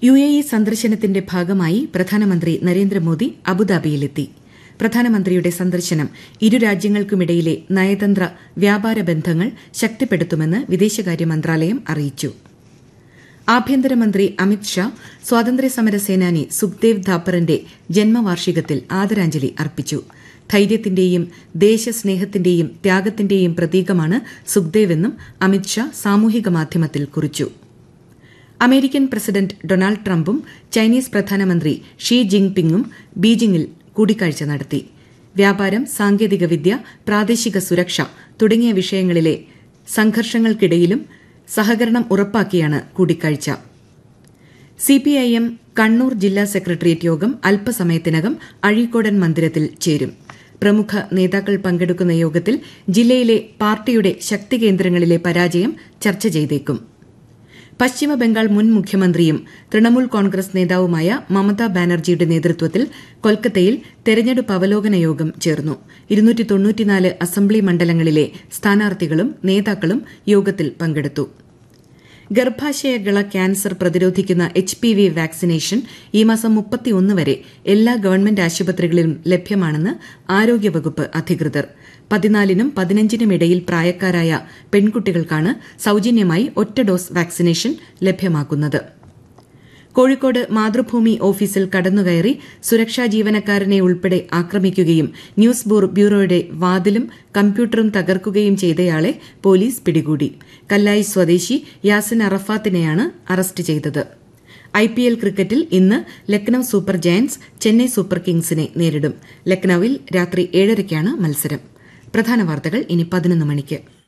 U A E സന്ദർശനത്തിന്റെ ഭാഗമായി പ്രധാനമന്ത്രി നരേന്ദ്രമോദി അബുദാബിയിലെത്തി പ്രധാനമന്ത്രിയുടെ സന്ദർശനം ഇരു രാജ്യങ്ങൾക്കുമിടയിലെ നയതന്ത്ര വ്യാപാര ബന്ധങ്ങൾ ശക്തിപ്പെടുത്തുമെന്ന് വിദേശകാര്യ മന്ത്രാലയം അറിയിച്ചു ആഭ്യന്തരമന്ത്രി അമിത് ഷാ സ്വാതന്ത്ര്യസമര സേനാനി സുഖ്ദേവ് ഥാപ്പറിന്റെ ജന്മവാർഷികത്തിൽ ആദരാഞ്ജലി അർപ്പിച്ചു ധൈര്യത്തിന്റെയും ദേശസ്നേഹത്തിന്റെയും ത്യാഗത്തിന്റെയും പ്രതീകമാണ് സുഖ്ദേവെന്നും അമിത് ഷാ സാമൂഹിക മാധ്യമത്തിൽ കുറിച്ചു അമേരിക്കൻ പ്രസിഡന്റ് ഡൊണാൾഡ് ട്രംപും ചൈനീസ് പ്രധാനമന്ത്രി ഷീ ജിങ് പിങ്ങും ബീജിംഗിൽ കൂടിക്കാഴ്ച നടത്തി വ്യാപാരം സാങ്കേതികവിദ്യ പ്രാദേശിക സുരക്ഷ തുടങ്ങിയ വിഷയങ്ങളിലെ സംഘർഷങ്ങൾക്കിടയിലും സഹകരണം ഉറപ്പാക്കിയാണ് കൂടിക്കാഴ്ച സിപിഐഎം കണ്ണൂർ ജില്ലാ സെക്രട്ടേറിയറ്റ് യോഗം അല്പസമയത്തിനകം അഴീക്കോടൻ മന്ദിരത്തിൽ ചേരും പ്രമുഖ നേതാക്കൾ പങ്കെടുക്കുന്ന യോഗത്തിൽ ജില്ലയിലെ പാർട്ടിയുടെ ശക്തി കേന്ദ്രങ്ങളിലെ പരാജയം ചർച്ച ചെയ്തേക്കും പശ്ചിമബംഗാൾ മുൻ മുഖ്യമന്ത്രിയും തൃണമൂൽ കോൺഗ്രസ് നേതാവുമായ മമതാ ബാനർജിയുടെ നേതൃത്വത്തിൽ കൊൽക്കത്തയിൽ തെരഞ്ഞെടുപ്പ് അവലോകന യോഗം ചേർന്നു അസംബ്ലി മണ്ഡലങ്ങളിലെ സ്ഥാനാർത്ഥികളും നേതാക്കളും യോഗത്തിൽ പങ്കെടുത്തു ഗർഭാശയഗള ക്യാൻസർ പ്രതിരോധിക്കുന്ന എച്ച് പി വി വാക്സിനേഷൻ ഈ മാസം മുപ്പത്തിയൊന്ന് വരെ എല്ലാ ഗവൺമെന്റ് ആശുപത്രികളിലും ലഭ്യമാണെന്ന് ആരോഗ്യവകുപ്പ് അധികൃതർ പതിനാലിനും പതിനഞ്ചിനും ഇടയിൽ പ്രായക്കാരായ പെൺകുട്ടികൾക്കാണ് സൌജന്യമായി ഒറ്റ ഡോസ് വാക്സിനേഷൻ ലഭ്യമാക്കുന്നത് കോഴിക്കോട് മാതൃഭൂമി ഓഫീസിൽ കടന്നുകയറി സുരക്ഷാ ജീവനക്കാരനെ ഉൾപ്പെടെ ആക്രമിക്കുകയും ന്യൂസ് ബ്യൂറോയുടെ വാതിലും കമ്പ്യൂട്ടറും തകർക്കുകയും ചെയ്തയാളെ പോലീസ് പിടികൂടി കല്ലായി സ്വദേശി യാസിൻ അറഫാത്തിനെയാണ് അറസ്റ്റ് ചെയ്തത് ഐപിഎൽ ക്രിക്കറ്റിൽ ഇന്ന് Lucknow super giants Chennai super കിങ്സിനെ നേരിടും ലക്നൌവിൽ രാത്രി ഏഴരയ്ക്കാണ് മത്സരം പ്രധാന വാർത്തകൾ ഇനി പതിനൊന്ന് മണിക്ക്